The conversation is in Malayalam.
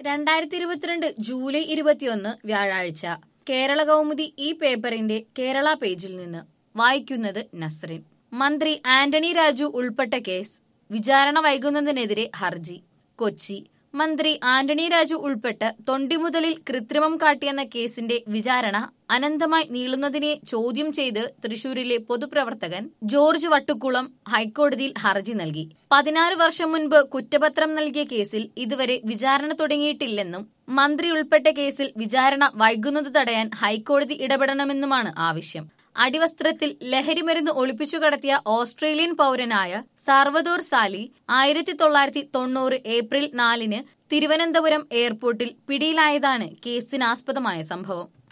രണ്ടായിരത്തി ഇരുപത്തിരണ്ട് ജൂലൈ ഇരുപത്തിയൊന്ന് വ്യാഴാഴ്ച കേരള കൗമുദി ഈ പേപ്പറിന്റെ കേരള പേജിൽ നിന്ന് വായിക്കുന്നത് നസ്രിൻ മന്ത്രി ആന്റണി രാജു ഉൾപ്പെട്ട കേസ് വിചാരണ വൈകുന്നതിനെതിരെ ഹർജി കൊച്ചി മന്ത്രി ആന്റണി രാജു ഉൾപ്പെട്ട് തൊണ്ടിമുതലിൽ കൃത്രിമം കാട്ടിയെന്ന കേസിന്റെ വിചാരണ അനന്തമായി നീളുന്നതിനെ ചോദ്യം ചെയ്ത് തൃശൂരിലെ പൊതുപ്രവർത്തകൻ ജോർജ് വട്ടുക്കുളം ഹൈക്കോടതിയിൽ ഹർജി നൽകി പതിനാറ് വർഷം മുൻപ് കുറ്റപത്രം നൽകിയ കേസിൽ ഇതുവരെ വിചാരണ തുടങ്ങിയിട്ടില്ലെന്നും മന്ത്രി ഉൾപ്പെട്ട കേസിൽ വിചാരണ വൈകുന്നത് തടയാൻ ഹൈക്കോടതി ഇടപെടണമെന്നുമാണ് ആവശ്യം അടിവസ്ത്രത്തിൽ ലഹരിമരുന്ന് ഒളിപ്പിച്ചു കടത്തിയ ഓസ്ട്രേലിയൻ പൗരനായ സാർവദോർ സാലി ആയിരത്തി തൊള്ളായിരത്തി തൊണ്ണൂറ് ഏപ്രിൽ നാലിന് തിരുവനന്തപുരം എയർപോർട്ടിൽ പിടിയിലായതാണ് കേസിനാസ്പദമായ സംഭവം